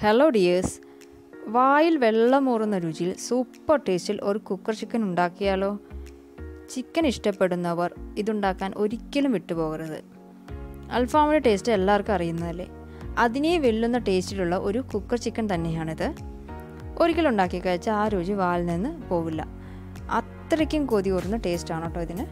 hello dears വായിൽ വെള്ളമൂറുന്ന രുചിയിൽ super ടേസ്റ്റിൽ ഒരു കുക്കർ ചിക്കൻ ഉണ്ടാക്കിയാലോ ചിക്കൻ ഇഷ്ടപ്പെടുന്നവർ ഇതുണ്ടാക്കാൻ ഒരിക്കലും വിട്ടുപോകരുത് അൽഫാമിൻ്റെ ടേസ്റ്റ് എല്ലാവർക്കും അറിയുന്നതല്ലേ അതിനെ വെല്ലുന്ന ടേസ്റ്റിലുള്ള ഒരു കുക്കർ ചിക്കൻ തന്നെയാണിത് ഒരിക്കലും ഉണ്ടാക്കി കഴിച്ചാൽ ആ രുചി വാലിൽ നിന്ന് പോവില്ല അത്രയ്ക്കും കൊതി കൂറുന്ന ടേസ്റ്റാണ് കേട്ടോ ഇതിന്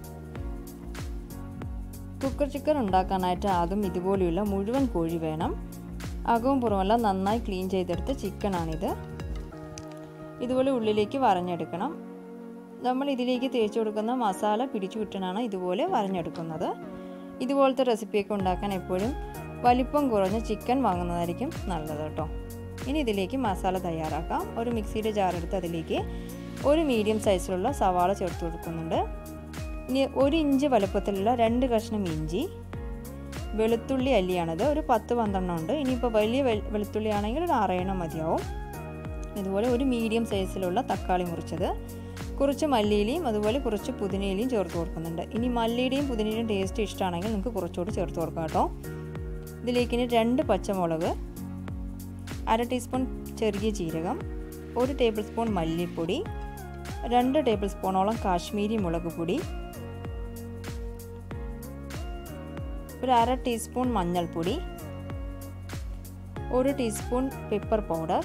കുക്കർ ചിക്കൻ ഉണ്ടാക്കാനായിട്ട് ആദ്യം ഇതുപോലെയുള്ള മുഴുവൻ കോഴി വേണം അകവും പുറമെല്ലാം നന്നായി ക്ലീൻ ചെയ്തെടുത്ത ചിക്കനാണിത് ഇതുപോലെ ഉള്ളിലേക്ക് വരഞ്ഞെടുക്കണം നമ്മൾ ഇതിലേക്ക് തേച്ച് കൊടുക്കുന്ന മസാല പിടിച്ചു വിട്ടനാണ് ഇതുപോലെ വരഞ്ഞെടുക്കുന്നത് ഇതുപോലത്തെ റെസിപ്പിയൊക്കെ ഉണ്ടാക്കാൻ എപ്പോഴും വലിപ്പം കുറഞ്ഞ ചിക്കൻ വാങ്ങുന്നതായിരിക്കും നല്ലത് കേട്ടോ ഇനി ഇതിലേക്ക് മസാല തയ്യാറാക്കാം ഒരു മിക്സിയുടെ ജാറെടുത്ത് അതിലേക്ക് ഒരു മീഡിയം സൈസിലുള്ള സവാള ചേർത്ത് കൊടുക്കുന്നുണ്ട് ഇനി ഒരു ഇഞ്ച് വലുപ്പത്തിലുള്ള രണ്ട് കഷ്ണം ഇഞ്ചി വെളുത്തുള്ളി അല്ലിയാണത് ഒരു പത്ത് പന്ത്രണ്ട് ഉണ്ട് ഇനിയിപ്പോൾ വലിയ വെളുത്തുള്ളി ആണെങ്കിൽ ഒരു ആറെണ്ണം മതിയാവും ഇതുപോലെ ഒരു മീഡിയം സൈസിലുള്ള തക്കാളി മുറിച്ചത് കുറച്ച് മല്ലിയിലയും അതുപോലെ കുറച്ച് പുതിനയിലയും ചേർത്ത് കൊടുക്കുന്നുണ്ട് ഇനി മല്ലിയുടെയും പുതിനയുടെയും ടേസ്റ്റ് ഇഷ്ടമാണെങ്കിൽ നിങ്ങൾക്ക് കുറച്ചുകൂടി ചേർത്ത് കൊടുക്കാം കേട്ടോ ഇതിലേക്ക് ഇനി രണ്ട് പച്ചമുളക് അര ടീസ്പൂൺ ചെറിയ ജീരകം ഒരു ടേബിൾ സ്പൂൺ മല്ലിപ്പൊടി രണ്ട് ടേബിൾ സ്പൂണോളം കാശ്മീരി മുളക് പൊടി ഒരു അര ടീസ്പൂൺ മഞ്ഞൾപ്പൊടി ഒരു ടീസ്പൂൺ പെപ്പർ പൗഡർ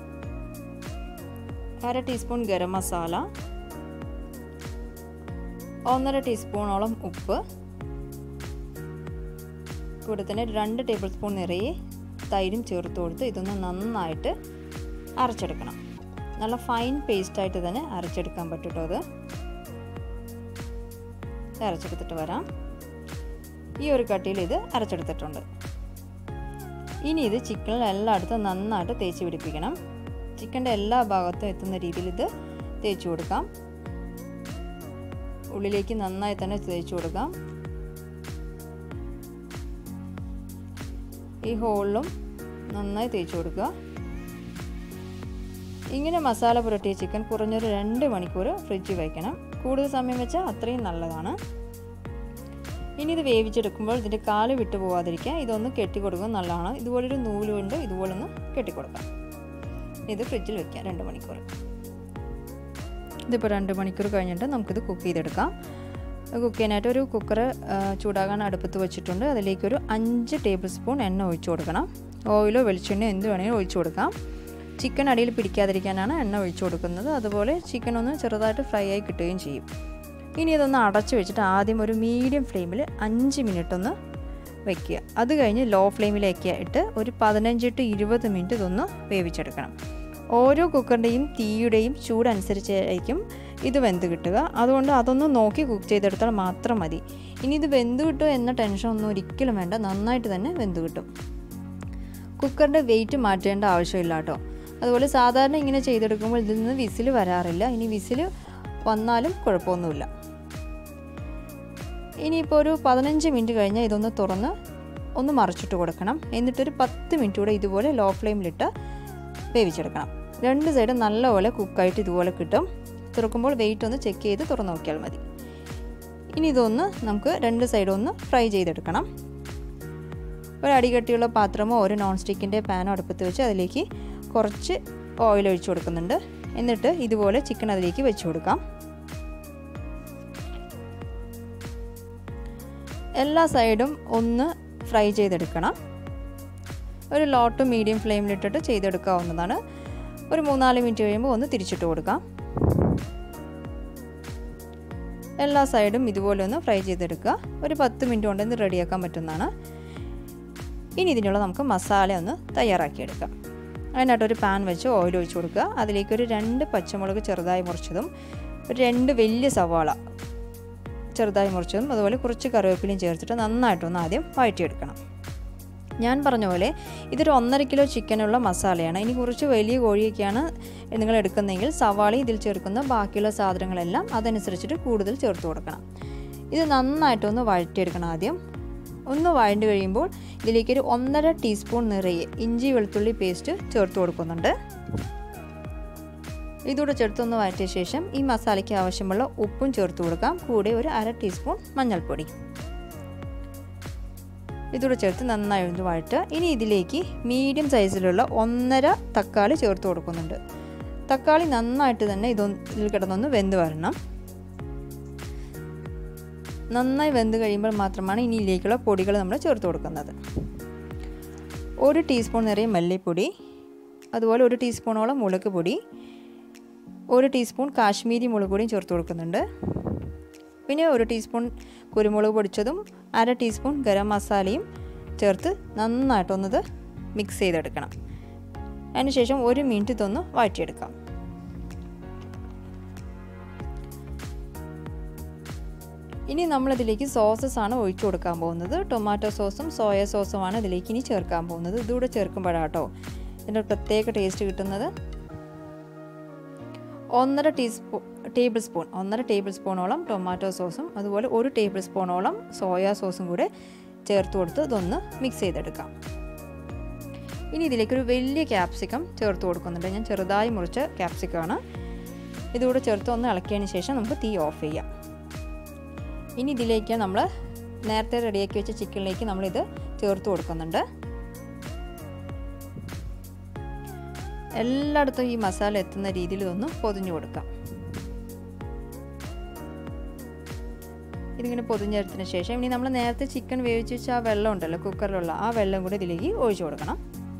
അര ടീസ്പൂൺ ഗരം മസാല ഒന്നര ടീസ്പൂണോളം ഉപ്പ് കൂടെ തന്നെ രണ്ട് ടേബിൾ സ്പൂൺ നിറയെ തൈരും ചേർത്ത് കൊടുത്ത് ഇതൊന്ന് നന്നായിട്ട് അരച്ചെടുക്കണം നല്ല ഫൈൻ പേസ്റ്റായിട്ട് തന്നെ അരച്ചെടുക്കാൻ പറ്റും കേട്ടോ അത് അരച്ചെടുത്തിട്ട് വരാം ഈ ഒരു കട്ടിയിൽ ഇത് അരച്ചെടുത്തിട്ടുണ്ട് ഇനി ഇത് ചിക്കനിൽ എല്ലായിടത്തും നന്നായിട്ട് തേച്ച് പിടിപ്പിക്കണം ചിക്കൻ്റെ എല്ലാ ഭാഗത്തും എത്തുന്ന രീതിയിൽ ഇത് തേച്ച് കൊടുക്കാം ഉള്ളിലേക്ക് നന്നായി തന്നെ തേച്ച് കൊടുക്കാം ഈ ഹോളിലും നന്നായി തേച്ച് കൊടുക്കുക ഇങ്ങനെ മസാല പുരട്ടിയ ചിക്കൻ കുറഞ്ഞൊരു രണ്ട് മണിക്കൂർ ഫ്രിഡ്ജിൽ വയ്ക്കണം കൂടുതൽ സമയം വെച്ചാൽ അത്രയും നല്ലതാണ് ഇനി ഇത് വേവിച്ചെടുക്കുമ്പോൾ ഇതിൻ്റെ കാല് വിട്ടു പോകാതിരിക്കാൻ ഇതൊന്ന് കെട്ടിക്കൊടുക്കുന്നത് നല്ലതാണ് ഇതുപോലൊരു നൂല് കൊണ്ട് ഇതുപോലെ ഒന്ന് കെട്ടിക്കൊടുക്കാം ഇത് ഫ്രിഡ്ജിൽ വെക്കാം രണ്ട് മണിക്കൂർ ഇതിപ്പോൾ രണ്ട് മണിക്കൂർ കഴിഞ്ഞിട്ട് നമുക്കിത് കുക്ക് ചെയ്തെടുക്കാം കുക്ക് ചെയ്യാനായിട്ട് ഒരു കുക്കർ ചൂടാകാൻ അടുപ്പത്ത് വെച്ചിട്ടുണ്ട് അതിലേക്കൊരു അഞ്ച് ടേബിൾ സ്പൂൺ എണ്ണ ഒഴിച്ചു കൊടുക്കണം ഓയിലോ വെളിച്ചെണ്ണയോ എന്ത് വേണമെങ്കിലും ഒഴിച്ചു കൊടുക്കാം ചിക്കൻ അടിയിൽ പിടിക്കാതിരിക്കാനാണ് എണ്ണ ഒഴിച്ചു കൊടുക്കുന്നത് അതുപോലെ ചിക്കൻ ഒന്ന് ചെറുതായിട്ട് ഫ്രൈ ആയി കിട്ടുകയും ചെയ്യും ഇനി ഇതൊന്ന് അടച്ചു വെച്ചിട്ട് ആദ്യം ഒരു മീഡിയം ഫ്ലെയിമിൽ അഞ്ച് മിനിറ്റ് ഒന്ന് വെക്കുക അത് കഴിഞ്ഞ് ലോ ഫ്ലെയിമിലേക്ക് ഇട്ട് ഒരു പതിനഞ്ച് ടു ഇരുപത് മിനിറ്റ് ഇതൊന്ന് വേവിച്ചെടുക്കണം ഓരോ കുക്കറിൻ്റെയും തീയുടെയും ചൂടനുസരിച്ചായിരിക്കും ഇത് വെന്ത് കിട്ടുക അതുകൊണ്ട് അതൊന്ന് നോക്കി കുക്ക് ചെയ്തെടുത്താൽ മാത്രം മതി ഇനി ഇത് വെന്ത് കിട്ടുമോ എന്ന ടെൻഷൻ ഒന്നും ഒരിക്കലും വേണ്ട നന്നായിട്ട് തന്നെ വെന്ത് കിട്ടും കുക്കറിൻ്റെ വെയിറ്റ് മാറ്റേണ്ട ആവശ്യമില്ല കേട്ടോ അതുപോലെ സാധാരണ ഇങ്ങനെ ചെയ്തെടുക്കുമ്പോൾ ഇതിൽ നിന്ന് വിസിൽ വരാറില്ല ഇനി വിസിൽ വന്നാലും കുഴപ്പമൊന്നുമില്ല ഇനിയിപ്പോൾ ഒരു പതിനഞ്ച് മിനിറ്റ് കഴിഞ്ഞാൽ ഇതൊന്ന് തുറന്ന് ഒന്ന് മറിച്ചിട്ട് കൊടുക്കണം എന്നിട്ടൊരു പത്ത് മിനിറ്റ് കൂടെ ഇതുപോലെ ലോ ഫ്ലെയിമിലിട്ട് വേവിച്ചെടുക്കണം രണ്ട് സൈഡും നല്ലപോലെ കുക്കായിട്ട് ഇതുപോലെ കിട്ടും തുറക്കുമ്പോൾ വെയിറ്റ് ഒന്ന് ചെക്ക് ചെയ്ത് തുറന്ന് നോക്കിയാൽ മതി ഇനി ഇതൊന്ന് നമുക്ക് രണ്ട് സൈഡും ഒന്ന് ഫ്രൈ ചെയ്തെടുക്കണം ഒരു അടികട്ടിയുള്ള പാത്രമോ ഒരു നോൺ സ്റ്റിക്കിൻ്റെ പാനോ അടുപ്പത്ത് വെച്ച് അതിലേക്ക് കുറച്ച് ഓയിൽ ഒഴിച്ചു കൊടുക്കുന്നുണ്ട് എന്നിട്ട് ഇതുപോലെ ചിക്കൻ അതിലേക്ക് വെച്ച് കൊടുക്കാം എല്ലാ സൈഡും ഒന്ന് ഫ്രൈ ചെയ്തെടുക്കണം ഒരു ലോ ടു മീഡിയം ഫ്ലെയിമിലിട്ടിട്ട് ചെയ്തെടുക്കാവുന്നതാണ് ഒരു മൂന്നാല് മിനിറ്റ് കഴിയുമ്പോൾ ഒന്ന് തിരിച്ചിട്ട് കൊടുക്കാം എല്ലാ സൈഡും ഇതുപോലെ ഒന്ന് ഫ്രൈ ചെയ്തെടുക്കുക ഒരു പത്ത് മിനിറ്റ് കൊണ്ട് ഇത് റെഡിയാക്കാൻ പറ്റുന്നതാണ് ഇനി ഇതിനുള്ള നമുക്ക് മസാല ഒന്ന് തയ്യാറാക്കിയെടുക്കാം അതിനായിട്ട് ഒരു പാൻ വെച്ച് ഓയിൽ ഒഴിച്ച് കൊടുക്കുക അതിലേക്ക് ഒരു രണ്ട് പച്ചമുളക് ചെറുതായി മുറിച്ചതും ഒരു രണ്ട് വലിയ സവാള ചെറുതായി മുറിച്ചതും അതുപോലെ കുറച്ച് കറിവേപ്പിലയും ചേർത്തിട്ട് നന്നായിട്ടൊന്ന് ആദ്യം വഴറ്റിയെടുക്കണം ഞാൻ പറഞ്ഞ പോലെ ഇതൊരു ഒന്നര കിലോ ചിക്കനുള്ള മസാലയാണ് ഇനി കുറച്ച് വലിയ കോഴിയൊക്കെയാണ് നിങ്ങൾ എടുക്കുന്നതെങ്കിൽ സവാള ഇതിൽ ചേർക്കുന്ന ബാക്കിയുള്ള സാധനങ്ങളെല്ലാം അതനുസരിച്ചിട്ട് കൂടുതൽ ചേർത്ത് കൊടുക്കണം ഇത് നന്നായിട്ടൊന്ന് വഴറ്റിയെടുക്കണം ആദ്യം ഒന്ന് വഴണ്ട് കഴിയുമ്പോൾ ഇതിലേക്ക് ഒരു ഒന്നര ടീസ്പൂൺ നിറയെ ഇഞ്ചി വെളുത്തുള്ളി പേസ്റ്റ് ചേർത്ത് കൊടുക്കുന്നുണ്ട് ഇതൂടെ ചേർത്തൊന്ന് വഴറ്റിയ ശേഷം ഈ മസാലയ്ക്ക് ആവശ്യമുള്ള ഉപ്പും ചേർത്ത് കൊടുക്കാം കൂടെ ഒരു അര ടീസ്പൂൺ മഞ്ഞൾപ്പൊടി ഇതൂടെ ചേർത്ത് നന്നായി ഒന്ന് വഴറ്റുക ഇനി ഇതിലേക്ക് മീഡിയം സൈസിലുള്ള ഒന്നര തക്കാളി ചേർത്ത് കൊടുക്കുന്നുണ്ട് തക്കാളി നന്നായിട്ട് തന്നെ ഇതൊന്ന് ഇതിൽ കിടന്നൊന്ന് വെന്ത് വരണം നന്നായി വെന്ത് കഴിയുമ്പോൾ മാത്രമാണ് ഇനി ഇതിലേക്കുള്ള പൊടികൾ നമ്മൾ ചേർത്ത് കൊടുക്കുന്നത് ഒരു ടീസ്പൂൺ നിറയെ മല്ലിപ്പൊടി അതുപോലെ ഒരു ടീസ്പൂണോളം മുളക് പൊടി ഒരു ടീസ്പൂൺ കാശ്മീരി മുളക് പൊടിയും ചേർത്ത് കൊടുക്കുന്നുണ്ട് പിന്നെ ഒരു ടീസ്പൂൺ കുരുമുളക് പൊടിച്ചതും അര ടീസ്പൂൺ ഗരം മസാലയും ചേർത്ത് നന്നായിട്ടൊന്നത് മിക്സ് ചെയ്തെടുക്കണം അതിനുശേഷം ഒരു മിനിറ്റ് ഇതൊന്ന് വഴറ്റിയെടുക്കാം ഇനി നമ്മളിതിലേക്ക് സോസസ് ആണ് ഒഴിച്ചു കൊടുക്കാൻ പോകുന്നത് ടൊമാറ്റോ സോസും സോയ സോസുമാണ് ഇതിലേക്ക് ഇനി ചേർക്കാൻ പോകുന്നത് ഇതുകൂടെ ചേർക്കുമ്പോഴാട്ടോ ഇതിൻ്റെ പ്രത്യേക ടേസ്റ്റ് കിട്ടുന്നത് ഒന്നര ടീസ്പൂൺ ടേബിൾ സ്പൂൺ ഒന്നര ടേബിൾ സ്പൂണോളം ടൊമാറ്റോ സോസും അതുപോലെ ഒരു ടേബിൾ സ്പൂണോളം സോയ സോസും കൂടെ ചേർത്ത് കൊടുത്ത് ഇതൊന്ന് മിക്സ് ചെയ്തെടുക്കാം ഇനി ഇതിലേക്കൊരു വലിയ ക്യാപ്സിക്കം ചേർത്ത് കൊടുക്കുന്നുണ്ട് ഞാൻ ചെറുതായി മുറിച്ച ക്യാപ്സിക്കമാണ് ഇതുകൂടെ ചേർത്ത് ഒന്ന് ഇളക്കിയതിന് ശേഷം നമുക്ക് തീ ഓഫ് ചെയ്യാം ഇനി ഇതിലേക്ക് നമ്മൾ നേരത്തെ റെഡിയാക്കി വെച്ച ചിക്കനിലേക്ക് നമ്മളിത് ചേർത്ത് കൊടുക്കുന്നുണ്ട് എല്ലായിടത്തും ഈ മസാല എത്തുന്ന രീതിയിൽ ഇതൊന്ന് പൊതിഞ്ഞു കൊടുക്കാം ഇതിങ്ങനെ പൊതിഞ്ഞെടുത്തതിന് ശേഷം ഇനി നമ്മൾ നേരത്തെ ചിക്കൻ വേവിച്ച് വെച്ച ആ വെള്ളം ഉണ്ടല്ലോ കുക്കറിലുള്ള ആ വെള്ളം കൂടി ഇതിലേക്ക് ഒഴിച്ചു കൊടുക്കണം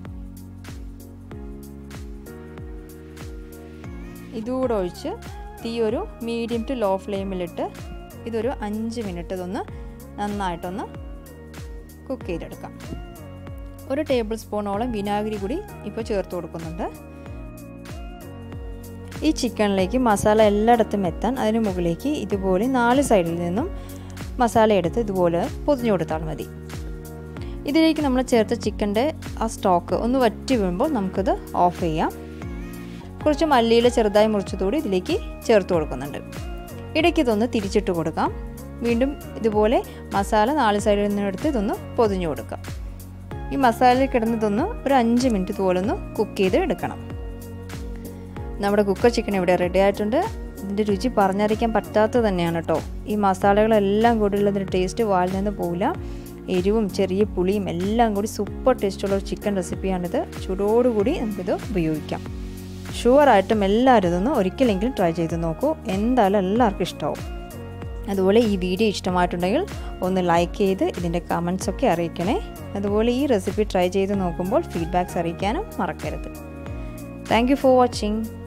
ഇതുകൂടെ ഒഴിച്ച് തീ ഒരു മീഡിയം ടു ലോ ഫ്ലെയിമിലിട്ട് ഇതൊരു അഞ്ച് മിനിറ്റ് ഇതൊന്ന് നന്നായിട്ടൊന്ന് കുക്ക് ചെയ്തെടുക്കാം ഒരു ടേബിൾ സ്പൂണോളം വിനാഗിരി കൂടി ഇപ്പോൾ ചേർത്ത് കൊടുക്കുന്നുണ്ട് ഈ ചിക്കനിലേക്ക് മസാല എല്ലായിടത്തും എത്താൻ അതിന് മുകളിലേക്ക് ഇതുപോലെ നാല് സൈഡിൽ നിന്നും മസാല എടുത്ത് ഇതുപോലെ പൊതിഞ്ഞു കൊടുത്താൽ മതി ഇതിലേക്ക് നമ്മൾ ചേർത്ത ചിക്കൻ്റെ ആ സ്റ്റോക്ക് ഒന്ന് വറ്റി വീഴുമ്പോൾ നമുക്കിത് ഓഫ് ചെയ്യാം കുറച്ച് മല്ലിയില ചെറുതായി മുറിച്ചതോടെ ഇതിലേക്ക് ചേർത്ത് കൊടുക്കുന്നുണ്ട് ഇടയ്ക്ക് ഇതൊന്ന് തിരിച്ചിട്ട് കൊടുക്കാം വീണ്ടും ഇതുപോലെ മസാല നാല് സൈഡിൽ നിന്ന് എടുത്ത് ഇതൊന്ന് പൊതിഞ്ഞു കൊടുക്കാം ഈ മസാലയിൽ കിടന്നതൊന്ന് ഒരു അഞ്ച് മിനിറ്റ് ഇതുപോലൊന്ന് കുക്ക് ചെയ്ത് എടുക്കണം നമ്മുടെ കുക്കർ ചിക്കൻ ഇവിടെ റെഡി ആയിട്ടുണ്ട് ഇതിൻ്റെ രുചി പറഞ്ഞറിയിക്കാൻ പറ്റാത്തത് തന്നെയാണ് കേട്ടോ ഈ മസാലകളെല്ലാം കൂടിയുള്ളതിൻ്റെ ടേസ്റ്റ് വാലിൽ നിന്ന് പോവില്ല എരിവും ചെറിയ പുളിയും എല്ലാം കൂടി സൂപ്പർ ടേസ്റ്റുള്ള ഒരു ചിക്കൻ റെസിപ്പിയാണിത് ചൂടോടുകൂടി നമുക്കിത് ഉപയോഗിക്കാം ഷുവറായിട്ടും എല്ലാവരും ഇതൊന്ന് ഒരിക്കലെങ്കിലും ട്രൈ ചെയ്ത് നോക്കൂ എന്തായാലും എല്ലാവർക്കും ഇഷ്ടമാവും അതുപോലെ ഈ വീഡിയോ ഇഷ്ടമായിട്ടുണ്ടെങ്കിൽ ഒന്ന് ലൈക്ക് ചെയ്ത് ഇതിൻ്റെ കമൻസ് ഒക്കെ അറിയിക്കണേ അതുപോലെ ഈ റെസിപ്പി ട്രൈ ചെയ്ത് നോക്കുമ്പോൾ ഫീഡ്ബാക്ക്സ് അറിയിക്കാനും മറക്കരുത് താങ്ക് യു ഫോർ വാച്ചിങ്